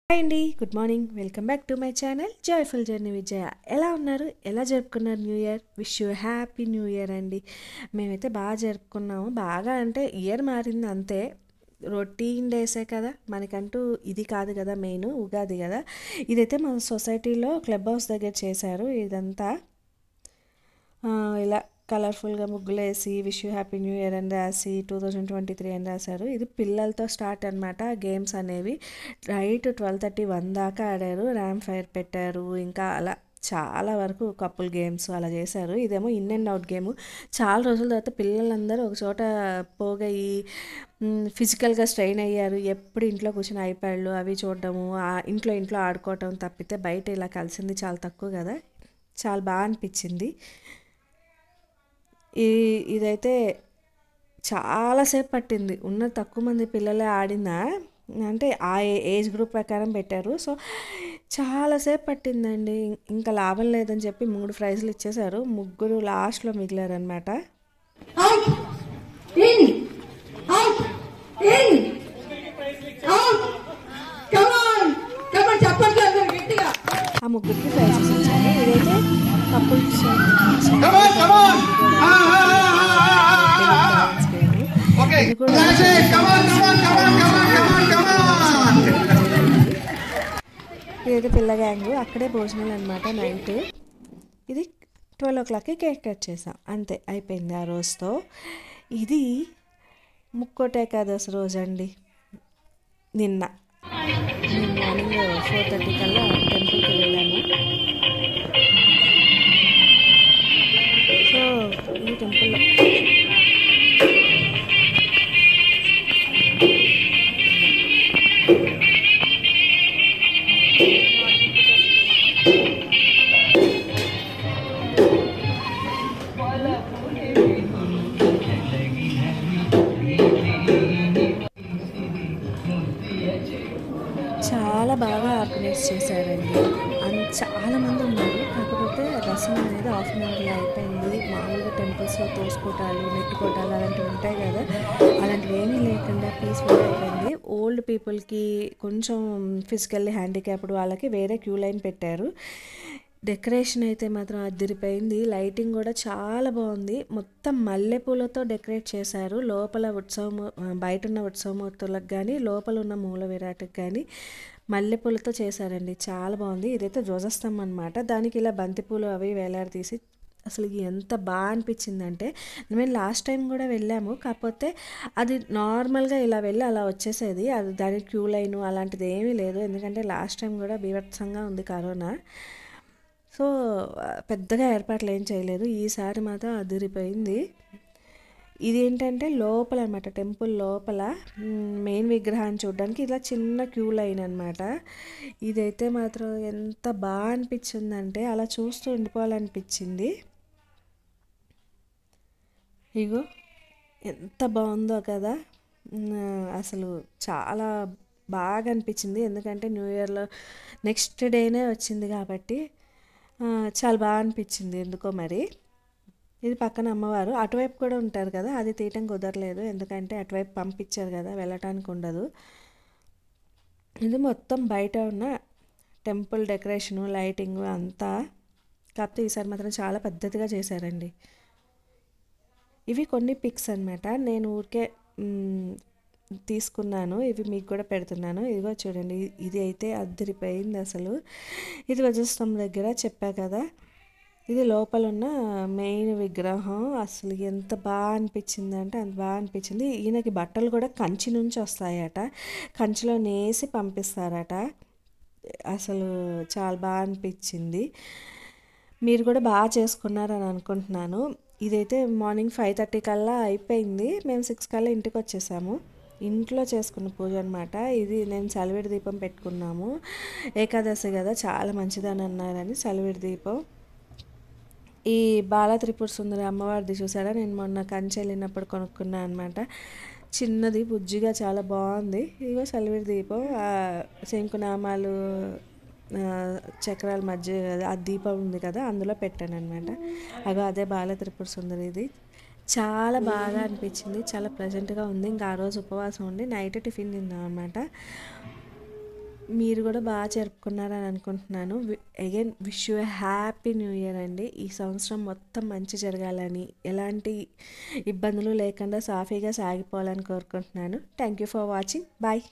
Hi అండి good morning welcome back to my channel joyful journey Vijaya ఎలా ఉన్నారు ఎలా జరుపుకున్నారు new year wish you happy new year అండి మేమైతే బాగా జరుపుకున్నాము బాగా అంటే ఇయర్ మారింది అంతే రొటీన్ డేసే కదా మనకంటూ ఇది కాదు కదా మెయిన్ ఉగాది కదా ఇదైతే మా సొసైటీలో క్లబ్ హౌస్ దగ్గర చేశారు ఇదంతా ఆ, ఇలా కలర్ఫుల్గా ముగ్గులు వేసి wish you happy new year అని రాసి టూ థౌజండ్ ట్వంటీ త్రీ అని రాశారు ఇది పిల్లలతో స్టార్ట్ అనమాట గేమ్స్ అనేవి రైట్ ట్వెల్వ్ థర్టీ వన్ దాకా ఆడారు ర్యామ్ ఫైర్ పెట్టారు ఇంకా అలా చాలా వరకు కపుల్ గేమ్స్ అలా చేశారు ఇదేమో ఇన్ అండ్ అవుట్ గేమ్ చాలా రోజుల తర్వాత పిల్లలందరూ ఒక చోట పోగయి ఫిజికల్గా స్ట్రెయిన్ అయ్యారు ఎప్పుడు ఇంట్లో కూర్చొని ఐప్యాడ్లు అవి చూడడము ఆ ఇంట్లో ఇంట్లో ఆడుకోవటం తప్పితే బయట ఇలా కలిసింది చాలా తక్కువ కదా చాలా బాగా అనిపించింది ఈ ఇదైతే చాలాసేపు పట్టింది ఉన్న తక్కువ మంది పిల్లలే ఆడినా అంటే ఆ ఏ- ఏజ్ గ్రూప్ ప్రకారం పెట్టారు సో చాలాసేపు పట్టిందండి ఇంకా లాభం లేదని చెప్పి మూడు ప్రైజ్లు ఇచ్చేశారు ముగ్గురు లాస్ట్లో మిగిలారనమాట Out! In! Out! In! Out! Come on! Come on, చెప్పండి అందరు గట్టిగా ఆ ముగ్గురికి ప్రైజెస్ ఇచ్చారు ఇదైతే couples Come on, come on! Ah, ah, ah, ah, ah, ah. Okay. ఇది కూడా That's it. Come on, come on, come on, come on, come on, come on. ఇదైతే పిల్ల గ్యాంగ్ అక్కడే భోజనాలు అనమాట నైట్ ఇది ట్వెల్వ్ ఓ క్లాక్కి కేక్ కట్ చేసాం అంతే అయిపోయింది ఆ రోజుతో ఇది ముక్కోటి ఏకాదశి రోజు అండి నిన్న మార్నింగ్ ఫోర్ థర్టీ కల్లా టెంపుల్కి వెళ్ళాము సో ఈ టెంపుల్లో చాలా బాగా ఆర్గనైజ్ చేశారండి అండ్ చాలా మంది ఉన్నారు కాకపోతే రసం అనేది హాఫ్ అన్ అవర్లో అయిపోయింది మామూలుగా టెంపుల్స్లో తోసుకోవటాలు నెట్టుకోవటాలు అలాంటివి ఉంటాయి కదా అలాంటివి ఏమీ లేకుండా పీస్ఫుల్ అయిపోయింది ఓల్డ్ పీపుల్కి కొంచెం ఫిజికల్లీ హ్యాండిక్యాప్డ్ వాళ్ళకి వేరే క్యూ లైన్ పెట్టారు డెకరేషన్ అయితే మాత్రం అదిరిపోయింది లైటింగ్ కూడా చాలా బాగుంది మొత్తం మల్లెపూలతో డెకరేట్ చేశారు లోపల ఉత్సవం బయట ఉన్న ఉత్సవమూర్తులకు కానీ లోపల ఉన్న మూల విరాట్కి కానీ మల్లెపూలతో చేశారండి చాలా బాగుంది ఇదైతే ధ్వజస్తంభం అనమాట దానికి ఇలా బంతిపూలు అవి వేలాడదీసి అసలు ఎంత బాగా అనిపించిందంటే మేము లాస్ట్ టైం కూడా వెళ్ళాము కాకపోతే అది నార్మల్గా ఇలా వెళ్ళి అలా వచ్చేసేది అది దానికి క్యూ లైన్ అలాంటిది ఏమీ లేదు ఎందుకంటే లాస్ట్ టైం కూడా బీభత్సంగా ఉంది కరోనా సో ఆ, పెద్దగా ఏర్పాట్లు ఏం చేయలేదు ఈసారి మాత్రం అదిరిపోయింది ఇది ఏంటంటే లోపల అనమాట టెంపుల్ లోపల మ్, మెయిన్ విగ్రహాన్ని చూడడానికి ఇలా చిన్న క్యూ లైన్ అనమాట ఇదైతే మాత్రం ఎంత బాగా అనిపించిందంటే అలా చూస్తూ ఉండిపోవాలనిపించింది ఇగో ఎంత బాగుందో కదా మ్, అసలు చాలా బాగా అనిపించింది ఎందుకంటే న్యూ ఇయర్లో నెక్స్ట్ డేనే వచ్చింది కాబట్టి ఆ, చాలా బాగా అనిపించింది ఎందుకో మరి ఇది పక్కన అమ్మవారు అటువైపు కూడా ఉంటారు కదా అది తీయటం కుదరలేదు ఎందుకంటే అటువైపు పంపించారు కదా వెళ్ళటానికి ఉండదు ఇది మొత్తం బయట ఉన్న టెంపుల్ డెకరేషను లైటింగ్ అంతా కాకపోతే ఈసారి మాత్రం చాలా పద్ధతిగా చేశారండి ఇవి కొన్ని పిక్స్ అన్నమాట నేను ఊరికే మ్, తీసుకున్నాను ఇవి మీకు కూడా పెడుతున్నాను ఇదిగో చూడండి ఇ- ఇది అయితే అద్దరిపోయింది అసలు ఇది వజస్తం దగ్గర చెప్పా కదా ఇది లోపల ఉన్న మెయిన్ విగ్రహం అసలు ఎంత బాగా అనిపించింది అంటే అంత బాగా అనిపించింది ఈయనకి బట్టలు కూడా కంచి నుంచి వస్తాయట కంచిలో నేసి పంపిస్తారట అసలు చాలా బాగా అనిపించింది మీరు కూడా బాగా చేసుకున్నారని అనుకుంటున్నాను ఇదైతే మార్నింగ్ ఫైవ్ థర్టీ కల్లా అయిపోయింది మేము సిక్స్ కల్లా ఇంటికి వచ్చేసాము ఇంట్లో చేసుకున్న పూజ అనమాట ఇది నేను సలివిడి దీపం పెట్టుకున్నాము ఏకాదశి కదా చాలా మంచిదని అన్నారని సలివిడి దీపం ఈ బాల త్రిపుర సుందరి అమ్మవారిది చూసారా నేను మొన్న కంచి వెళ్ళినప్పుడు కొనుక్కున్నా అనమాట చిన్నది బుజ్జిగా చాలా బాగుంది ఇదిగో సలివిడి దీపం ఆ శంకునామాలు ఆ, చక్రాల మధ్య ఆ దీపం ఉంది కదా అందులో పెట్టాను అనమాట అగో అదే బాల త్రిపుర సుందరిది చాలా బాగా అనిపించింది చాలా ప్లెజెంట్గా ఉంది ఇంకా ఆ రోజు ఉపవాసం ఉండి నైట్ టిఫిన్ తిన్నాం అనమాట మీరు కూడా బాగా జరుపుకున్నారని అనుకుంటున్నాను again wish you happy new year అండి ఈ సంవత్సరం మొత్తం మంచి జరగాలని ఎలాంటి ఇబ్బందులు లేకుండా సాఫీగా సాగిపోవాలని కోరుకుంటున్నాను thank you for watching bye